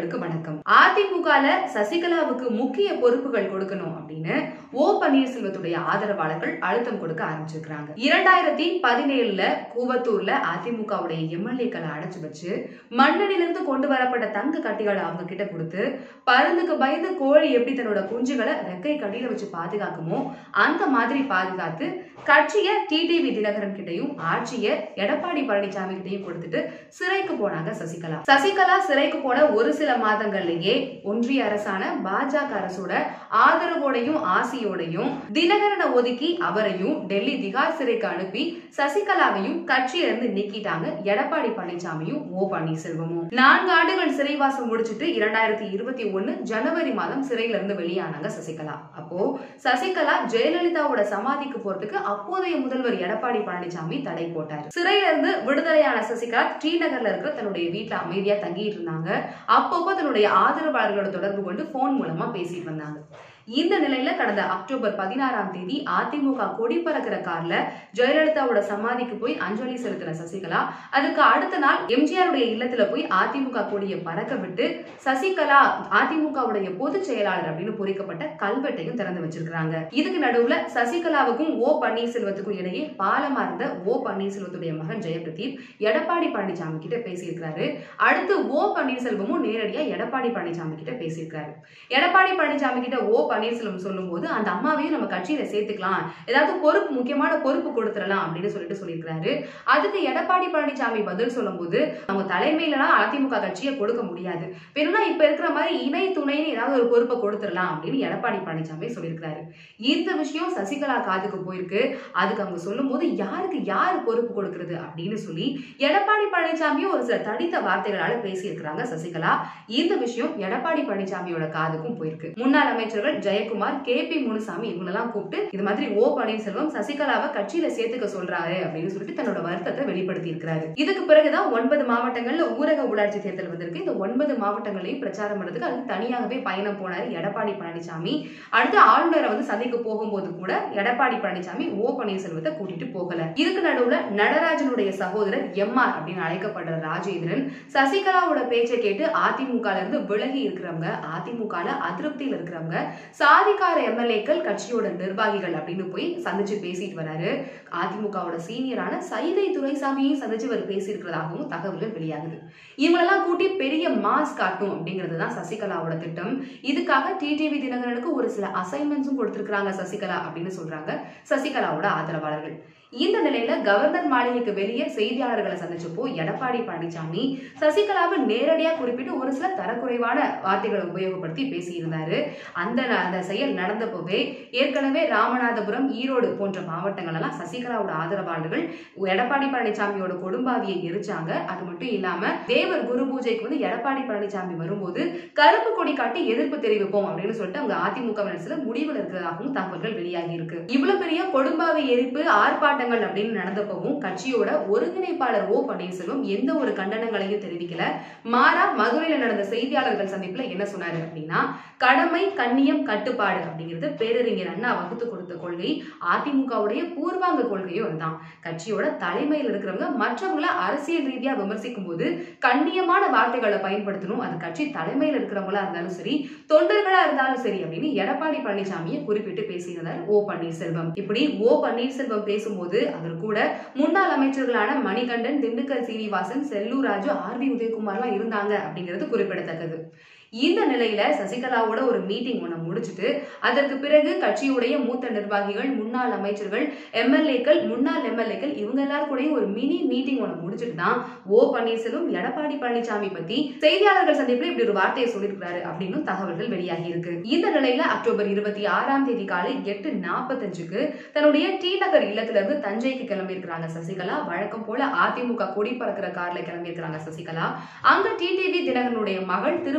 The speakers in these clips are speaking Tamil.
நேயர்களுக்கு வணக்கம் அதிமுகல சசிகலாவுக்கு முக்கிய பொறுப்புகள் கொடுக்கணும் அப்படின்னு ஓ பன்னீர்செல்வத்துடைய ஆதரவாளர்கள் அழுத்தம் கொடுக்க ஆரம்பிச்சிருக்காங்க இரண்டாயிரத்தி பதினேழுல கூவத்தூர்ல அதிமுகவுடைய எம்எல்ஏக்களை அடைச்சு வச்சு மண்ணனிலிருந்து கொண்டு வரப்பட்ட தங்க கட்டிகளை அவங்க கிட்ட கொடுத்து பருந்துக்கு பயந்து கோழி எப்படி தன்னோட குஞ்சுகளை ரெக்கை கடியில வச்சு பாதுகாக்குமோ அந்த மாதிரி பாதுகாத்து கட்சிய டிடிவி தினகரன் கிட்டையும் ஆட்சிய எடப்பாடி பழனிசாமி கிட்டையும் கொடுத்துட்டு சிறைக்கு போனாங்க சசிகலா சசிகலா சிறைக்கு போன ஒரு சில மாதங்கள்லயே ஒன்றிய அரசான பாஜக அரசோட ஆதரவோடையும் ஆசியோடையும் தினகரனை ஒதுக்கி அவரையும் டெல்லி திகார் சிறைக்கு அனுப்பி சசிகலாவையும் கட்சியில இருந்து நீக்கிட்டாங்க எடப்பாடி பழனிசாமியும் ஓ பன்னீர்செல்வமும் நான்கு ஆண்டுகள் சிறைவாசம் முடிச்சிட்டு இரண்டாயிரத்தி இருபத்தி ஒண்ணு ஜனவரி மாதம் சிறையில இருந்து வெளியானாங்க சசிகலா அப்போ சசிகலா ஜெயலலிதாவோட சமாதிக்கு போறதுக்கு அப்போதைய முதல்வர் எடப்பாடி பழனிசாமி தடை போட்டார் சிறையில இருந்து விடுதலையான சசிகலா ஸ்ரீநகர்ல இருக்கிற தன்னுடைய வீட்டுல அமைதியா தங்கிட்டு இருந்தாங்க அப்பப்போ தன்னுடைய ஆதரவாளர்களோட தொடர்பு கொண்டு போன் மூலமா பேசிட்டு வந்தாங்க இந்த நிலையில கடந்த அக்டோபர் பதினாறாம் தேதி அதிமுக கொடி பறக்கிற கார்ல ஜெயலலிதாவோட சமாதிக்கு போய் அஞ்சலி செலுத்தின சசிகலா அதுக்கு அடுத்த நாள் எம்ஜிஆருடைய இல்லத்துல போய் அதிமுக கொடியை பறக்க விட்டு சசிகலா அதிமுகவுடைய பொதுச் செயலாளர் அப்படின்னு பொறிக்கப்பட்ட கல்வெட்டையும் திறந்து வச்சிருக்காங்க இதுக்கு நடுவுல சசிகலாவுக்கும் ஓ பன்னீர்செல்வத்துக்கும் இடையே பாலமா இருந்த ஓ பன்னீர்செல்வத்துடைய மகன் ஜெயபிரதீப் எடப்பாடி பழனிசாமி கிட்ட பேசியிருக்காரு அடுத்து ஓ பன்னீர்செல்வமும் நேரடியா எடப்பாடி பழனிசாமி கிட்ட பேசியிருக்காரு எடப்பாடி பழனிசாமி கிட்ட ஓ பன்னீர்செல்வம் சொல்லும்போது அந்த அம்மாவையும் நம்ம கட்சியில சேர்த்துக்கலாம் ஏதாவது பொறுப்பு முக்கியமான பொறுப்பு கொடுத்துடலாம் அப்படின்னு சொல்லிட்டு சொல்லியிருக்காரு அதுக்கு எடப்பாடி பழனிசாமி பதில் சொல்லும்போது அவங்க தலைமையிலலாம் அதிமுக கட்சியை கொடுக்க முடியாது வேணும்னா இப்ப இருக்கிற மாதிரி இணை துணைன்னு ஏதாவது ஒரு பொறுப்பை கொடுத்துடலாம் அப்படின்னு எடப்பாடி பழனிசாமி சொல்லியிருக்காரு இந்த விஷயம் சசிகலா காதுக்கு போயிருக்கு அதுக்கு அவங்க சொல்லும்போது யாருக்கு யார் பொறுப்பு கொடுக்கிறது அப்படின்னு சொல்லி எடப்பாடி பழனிசாமியும் ஒரு சில தடித்த வார்த்தைகளால பேசியிருக்கிறாங்க சசிகலா இந்த விஷயம் எடப்பாடி பழனிசாமியோட காதுக்கும் போயிருக்கு முன்னாள் அமைச்சர்கள் ஜெயக்குமார் கே பி முனுசாமி இவங்களெல்லாம் கூப்பிட்டு இது மாதிரி ஓ பன்னீர்செல்வம் சசிகலாவை கட்சியில சேர்த்துக்க சொல்றாரு அப்படின்னு சொல்லிட்டு தன்னோட வருத்தத்தை வெளிப்படுத்தி இருக்கிறாரு இதுக்கு பிறகுதான் ஒன்பது மாவட்டங்கள்ல ஊரக உள்ளாட்சி தேர்தல் வந்திருக்கு இந்த ஒன்பது மாவட்டங்களையும் பிரச்சாரம் பண்றதுக்கு அதுக்கு தனியாகவே பயணம் போனாரு எடப்பாடி பழனிசாமி அடுத்து ஆளுநரை வந்து சந்திக்க போகும்போது கூட எடப்பாடி பழனிசாமி ஓ பன்னீர்செல்வத்தை கூட்டிட்டு போகல இதுக்கு நடுவுல நடராஜனுடைய சகோதரர் எம்ஆர் அப்படின்னு அழைக்கப்படுற ராஜேந்திரன் சசிகலாவோட பேச்சை கேட்டு அதிமுக இருந்து விலகி இருக்கிறவங்க அதிமுகல அதிருப்தியில் இருக்கிறவங்க சாதிக்கார எம்எல்ஏக்கள் கட்சியோட நிர்வாகிகள் அப்படின்னு போய் சந்திச்சு பேசிட்டு வராரு அதிமுகவோட சீனியரான சைதை துரைசாமியையும் சந்திச்சு அவர் பேசியிருக்கிறதாகவும் தகவல்கள் வெளியாகுது இவங்களெல்லாம் கூட்டி பெரிய மாஸ் காட்டும் அப்படிங்கிறது தான் சசிகலாவோட திட்டம் இதுக்காக டிடிவி தினகரனுக்கு ஒரு சில அசைன்மெண்ட்ஸும் கொடுத்திருக்காங்க சசிகலா அப்படின்னு சொல்றாங்க சசிகலாவோட ஆதரவாளர்கள் இந்த நிலையில கவர்னர் மாளிகைக்கு வெளியே செய்தியாளர்களை சந்திச்சப்போ எடப்பாடி பழனிசாமி சசிகலாவை நேரடியா குறிப்பிட்டு ஒரு சில தரக்குறைவான வார்த்தைகளை உபயோகப்படுத்தி பேசியிருந்தாரு அந்த அந்த செயல் நடந்தப்போவே ஏற்கனவே ராமநாதபுரம் ஈரோடு போன்ற மாவட்டங்கள் எல்லாம் சசிகலாவோட ஆதரவாளர்கள் எடப்பாடி பழனிசாமியோட கொடும்பாவியை எரிச்சாங்க அது மட்டும் இல்லாம தேவர் குரு பூஜைக்கு வந்து எடப்பாடி பழனிசாமி வரும்போது கருப்பு கொடி காட்டி எதிர்ப்பு தெரிவிப்போம் அப்படின்னு சொல்லிட்டு அவங்க அதிமுக சில முடிவில் இருக்கிறதாகவும் தகவல்கள் வெளியாகி இருக்கு இவ்வளவு பெரிய கொடும்பாவி எரிப்பு ஆர்ப்பாட்டங்கள் அப்படின்னு நடந்தப்பவும் கட்சியோட ஒருங்கிணைப்பாளர் ஓ பன்னீர்செல்வம் எந்த ஒரு கண்டனங்களையும் தெரிவிக்கல மாறா மதுரையில நடந்த செய்தியாளர்கள் சந்திப்புல என்ன சொன்னாரு அப்படின்னா கடமை கண்ணியம் கட்டுப்பாடு அப்படிங்கிறது பேரறிஞர் அண்ணா வகுத்து கொடுத்த கொள்கை அதிமுகவுடைய பூர்வாங்க கொள்கையும் அதுதான் கட்சியோட தலைமையில் இருக்கிறவங்க மற்றவங்கள அரசியல் ரீதியா விமர்சிக்கும் போது கண்ணியமான வார்த்தைகளை பயன்படுத்தணும் அது கட்சி தலைமையில் இருக்கிறவங்களா இருந்தாலும் சரி தொண்டர்களா இருந்தாலும் சரி அப்படின்னு எடப்பாடி பழனிசாமியை குறிப்பிட்டு பேசியிருந்தார் ஓ பன்னீர்செல்வம் இப்படி ஓ பன்னீர்செல்வம் பேசும்போது அவர் கூட முன்னாள் அமைச்சர்களான மணிகண்டன் திண்டுக்கல் சீனிவாசன் செல்லூர் ராஜு ஆர் வி உதயகுமார்லாம் இருந்தாங்க அப்படிங்கிறது குறிப்பிடத்தக்கது இந்த நிலையில சசிகலாவோட ஒரு மீட்டிங் ஒன்று முடிச்சுட்டு அதற்கு பிறகு கட்சியுடைய மூத்த நிர்வாகிகள் முன்னாள் அமைச்சர்கள் எம்எல்ஏக்கள் முன்னாள் எம்எல்ஏக்கள் இவங்க எல்லாரும் கூடயும் ஒரு மினி மீட்டிங் ஒன்று முடிச்சுட்டு தான் ஓ பன்னீர்செல்வம் எடப்பாடி பழனிசாமி பத்தி செய்தியாளர்கள் சந்திப்புல இப்படி ஒரு வார்த்தையை சொல்லியிருக்கிறாரு அப்படின்னு தகவல்கள் வெளியாகி இருக்கு இந்த நிலையில அக்டோபர் இருபத்தி ஆறாம் தேதி காலை எட்டு நாற்பத்தஞ்சுக்கு தன்னுடைய டி நகர் இல்லத்துல இருந்து தஞ்சைக்கு கிளம்பி இருக்கிறாங்க சசிகலா வழக்கம் போல அதிமுக கொடி பறக்கிற கார்ல கிளம்பி இருக்கிறாங்க சசிகலா அங்க டிடிவி தினகரனுடைய மகள் திருமண வரவேற்பு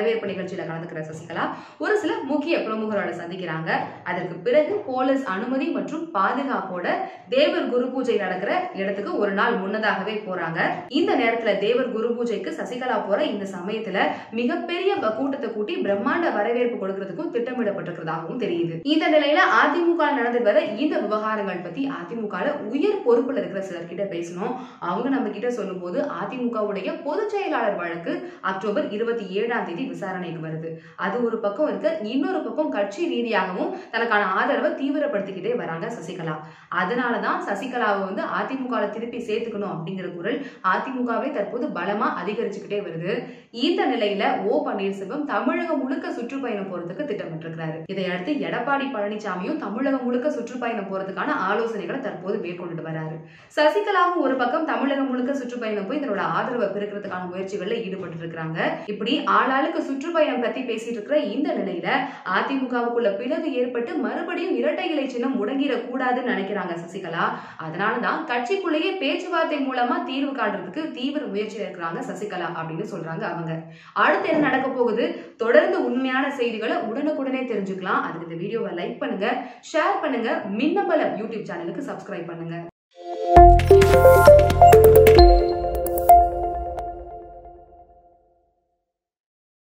வரவேற்பு நிகழ்ச்சியில கலந்துக்கிற சசிகலா ஒரு சில முக்கிய பிரமுகரோட சந்திக்கிறாங்க அதற்கு பிறகு போலீஸ் அனுமதி மற்றும் பாதுகாப்போட தேவர் குரு பூஜை நடக்கிற இடத்துக்கு ஒரு நாள் முன்னதாகவே போறாங்க இந்த நேரத்துல தேவர் குரு பூஜைக்கு சசிகலா போற இந்த சமயத்துல மிகப்பெரிய ப- கூட்டத்தை கூட்டி பிரம்மாண்ட வரவேற்பு கொடுக்கறதுக்கும் திட்டமிடப்பட்டிருக்கிறதாகவும் தெரியுது இந்த நிலையில அதிமுக நடந்து வர இந்த விவகாரங்கள் பத்தி அதிமுக உயர் பொறுப்புல இருக்கிற சிலர்கிட்ட பேசணும் அவங்க நம்ம கிட்ட சொல்லும்போது அதிமுகவுடைய பொதுச் செயலாளர் வழக்கு அக்டோபர் இருபத்தி ஏழாம் தேதி விசாரணைக்கு வருது அது ஒரு பக்கம் இருக்க இன்னொரு பக்கம் கட்சி ரீதியாகவும் தனக்கான ஆதரவை தீவிரப்படுத்திக்கிட்டே வராங்க சசிகலா அதனாலதான் சசிகலாவை வந்து அதிமுக திருப்பி சேர்த்துக்கணும் அப்படிங்கிற குரல் அதிமுகவே தற்போது பலமா அதிகரிச்சுக்கிட்டே வருது இந்த நிலையில ஓ பன்னீர்செல்வம் தமிழகம் முழுக்க சுற்றுப்பயணம் போறதுக்கு திட்டமிட்டிருக்கிறாரு இதையடுத்து எடப்பாடி பழனிசாமியும் தமிழகம் முழுக்க சுற்றுப்பயணம் போறதுக்கான ஆலோசனைகளை தற்போது மேற்கொண்டுட்டு வராரு சசிகலாவும் ஒரு பக்கம் தமிழகம் முழுக்க சுற்றுப்பயணம் போய் தன்னோட ஆதரவை பெருக்கிறதுக்கான முயற்சிகள்ல ஈடுபட்டு இருக்காங்க இப்படி ஆளாளுக்கு சுற்றுப்பயணம் பத்தி பேசிட்டு இருக்கிற இந்த நிலையில அதிமுகவுக்குள்ள பிளவு ஏற்பட்டு மறுபடியும் இரட்டை இலை சின்னம் முடங்கிடக் கூடாதுன்னு நினைக்கிறாங்க சசிகலா அதனாலதான் கட்சிக்குள்ளேயே பேச்சுவார்த்தை மூலமா தீர்வு காண்றதுக்கு தீவிர முயற்சியில இருக்கிறாங்க சசிகலா அப்படின்னு சொல்றாங்க அவங்க அடுத்து என்ன நடக்க போகுது தொடர்ந்து உண்மையான செய்திகளை உடனுக்குடனே தெரிஞ்சுக்கலாம் அதுக்கு இந்த வீடியோவை லைக் பண்ணுங்க ஷேர் பண்ணுங்க மின்னபலம் யூடியூப் சேனலுக்கு சப்ஸ்கிரைப் பண்ணுங்க